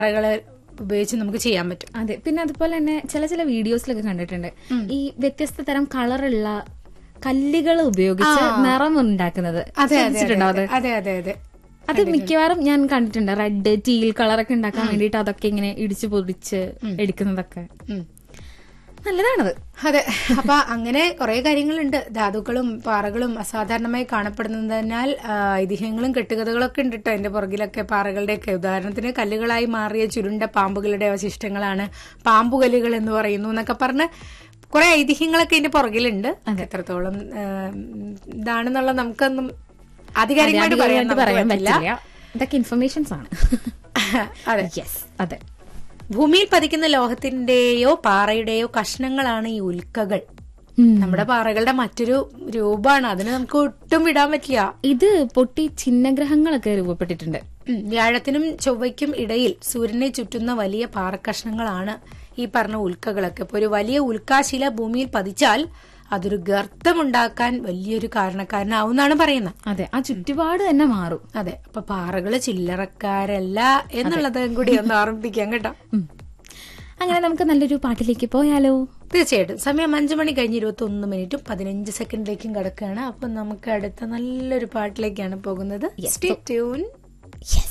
പാറകളെ ഉപയോഗിച്ച് നമുക്ക് ചെയ്യാൻ പറ്റും അതെ പിന്നെ അതുപോലെ തന്നെ ചില ചില വീഡിയോസിലൊക്കെ കണ്ടിട്ടുണ്ട് ഈ വ്യത്യസ്ത തരം കളറുള്ള കല്ലുകൾ ഉപയോഗിച്ച് നിറം ഉണ്ടാക്കുന്നത് അതെ അതെ ശ്രദ്ധിച്ചിട്ടുണ്ടോ അത് അതെ അതെ അതെ അത് മിക്കവാറും ഞാൻ കണ്ടിട്ടുണ്ട് റെഡ് ടീൽ കളറൊക്കെ ഉണ്ടാക്കാൻ വേണ്ടിയിട്ട് അതൊക്കെ ഇങ്ങനെ ഇടിച്ചു പൊടിച്ച് എടുക്കുന്നതൊക്കെ ഉം. നല്ലതാണത് അതെ അപ്പൊ അങ്ങനെ കുറെ കാര്യങ്ങളുണ്ട് ധാതുക്കളും പാറകളും അസാധാരണമായി കാണപ്പെടുന്നതിനാൽ ആ, ഐതിഹ്യങ്ങളും കെട്ടുകഥകളൊക്കെ ഉണ്ട് കേട്ടോ അതിന്റെ പുറകിലൊക്കെ പാറകളുടെയൊക്കെ ഉദാഹരണത്തിന് കല്ലുകളായി മാറിയ ചുരുണ്ട പാമ്പുകളുടെ അവശിഷ്ടങ്ങളാണ് പാമ്പുകല്ലുകൾ എന്ന് പറയുന്നു എന്നൊക്കെ പറഞ്ഞ് കുറെ ഐതിഹ്യങ്ങളൊക്കെ ഇതിന്റെ പുറകിലുണ്ട് എത്രത്തോളം ആ, ഇതാണെന്നുള്ള നമുക്കൊന്നും ആധികാരികമായിട്ട് പറയാൻ ആധികാരികമായിട്ട് പറയാൻ പറ്റില്ല ഇതൊക്കെ ഇൻഫർമേഷൻസ് ആണ് അതെ യെസ് അതെ ഭൂമിയിൽ പതിക്കുന്ന ലോഹത്തിന്റെയോ പാറയുടെയോ കഷ്ണങ്ങളാണ് ഈ ഉൽക്കകൾ നമ്മുടെ പാറകളുടെ മറ്റൊരു രൂപമാണ് അതിന് നമുക്ക് ഒട്ടും വിടാൻ പറ്റില്ല ഇത് പൊട്ടി ചിഹ്നഗ്രഹങ്ങളൊക്കെ രൂപപ്പെട്ടിട്ടുണ്ട് ഉം, വ്യാഴത്തിനും ചൊവ്വയ്ക്കും ഇടയിൽ സൂര്യനെ ചുറ്റുന്ന വലിയ പാറക്കഷ്ണങ്ങളാണ് ഈ പറഞ്ഞ ഉൽക്കകളൊക്കെ ഇപ്പൊ ഒരു വലിയ ഉൽക്കാശില ഭൂമിയിൽ പതിച്ചാൽ അതൊരു ഗർത്തമുണ്ടാക്കാൻ വലിയൊരു കാരണക്കാരനാവുന്നാണ് പറയുന്നത് അതെ ആ ചുറ്റുപാട് തന്നെ മാറും അതെ അപ്പൊ പാറകള് ചില്ലറക്കാരല്ല എന്നുള്ളതും കൂടി ഒന്ന് ഓർമ്മിപ്പിക്കാം കേട്ടോ ഉം. അങ്ങനെ നമുക്ക് നല്ലൊരു പാട്ടിലേക്ക് പോയാലോ തീർച്ചയായിട്ടും സമയം അഞ്ചു മണി കഴിഞ്ഞ് ഇരുപത്തി ഒന്ന് മിനിറ്റും പതിനഞ്ച് സെക്കൻഡിലേക്കും കിടക്കുകയാണ് അപ്പൊ നമുക്ക് അടുത്ത നല്ലൊരു പാട്ടിലേക്കാണ് പോകുന്നത് സ്റ്റേ ട്യൂൺ യെസ്